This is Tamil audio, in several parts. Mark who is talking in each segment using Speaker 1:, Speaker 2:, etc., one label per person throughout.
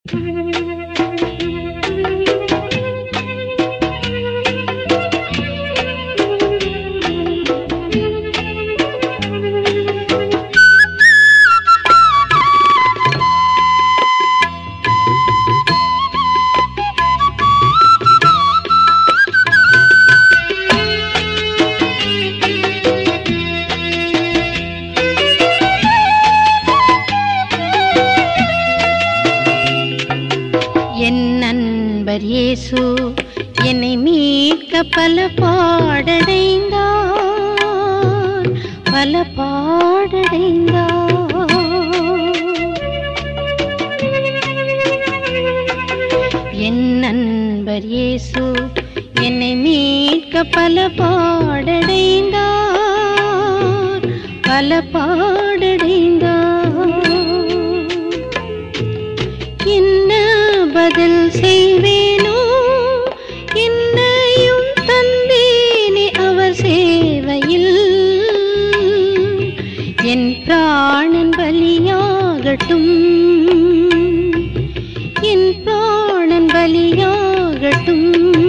Speaker 1: என் நண்பர் இயேசு என்னை மீட்க பல பாடடைந்தார் பல பாடடைந்தார் என் நண்பர் இயேசு என்னை மீட்க பல பாடடைந்தார் பல பாடடைந்தார் என்ன பதில் செய்வேனோ என்னையும் தந்தேனே அவர் சேவையில் என் பிராணன் பலியாகட்டும் என் பிராணன் பலியாகட்டும்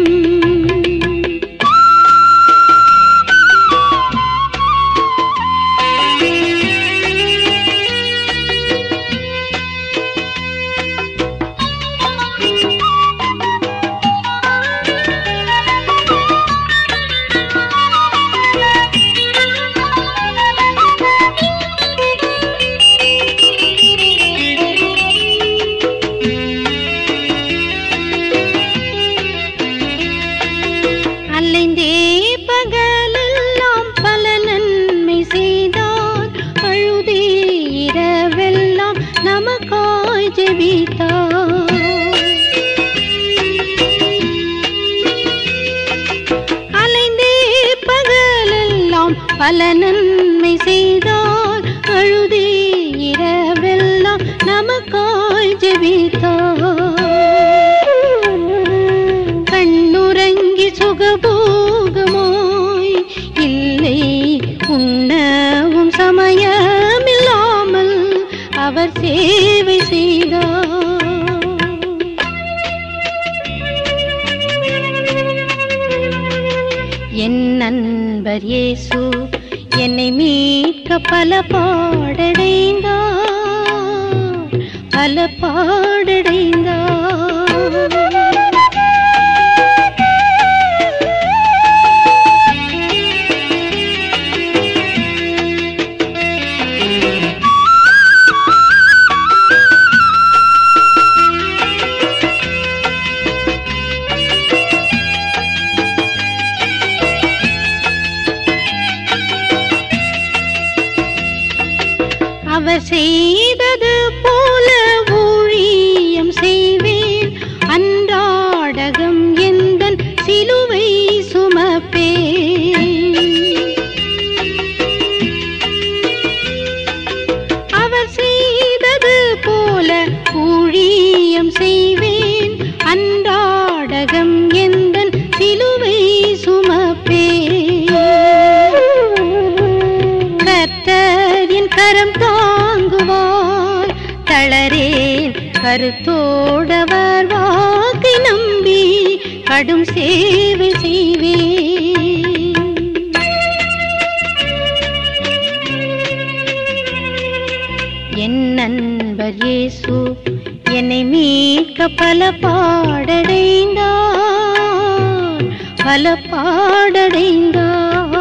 Speaker 1: அலைந்தே பகலெல்லாம் பல நன்மை செய்தார் அழுதே இரவெல்லாம் நமக்காய் ஜெபித்தார் அலைந்தே பகலெல்லாம் பல நன்மை செய்தார் அழுதே இரவெல்லாம் நமக்காய் ஜெபித்தார் கண்ணுறங்கி சுகபோகமாய் இல்லை உண்ணவும் சமயமில்லாமல் அவர் சேவை செய்தார் என் நண்பர் இயேசு என்னை மீட்க பல பாடடைந்தார் பல பாடடைந்தார் அவர் செய்தது போல ஊழியம் செய்வேன் அன்றாடகம் எந்தன் சிலுவை சுமப்பேன் அவர் செய்தது போல ஊழியம் செய்வேன் அன்றாடகம் எந்தன் சிலுவை சுமப்பேன் கர்த்தர் என் கரம் தாங்குவார் தளரேன் கருத்தோடவர் வாக்கை நம்பி கடும் சேவை செய்வேன் என் நண்பர் இயேசு என்னை மீட்க பல பாடடைந்தார் பல பாடடைந்தார்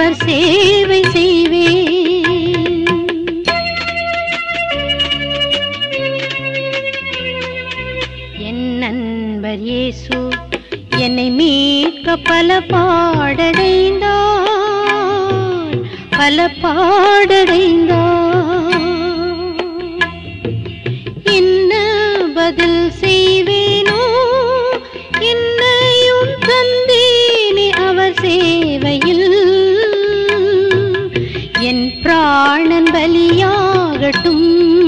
Speaker 1: அவர் சேவை செய்வேன் என் நண்பர் இயேசு என்னை மீட்க பல பாடடைந்தார் பல பாடடைந்தார் என்ன பதில் செய்வேனோ என்னையும் தந்தேனே அவர் சேவையில் என் பிராணன் பலியாகட்டும்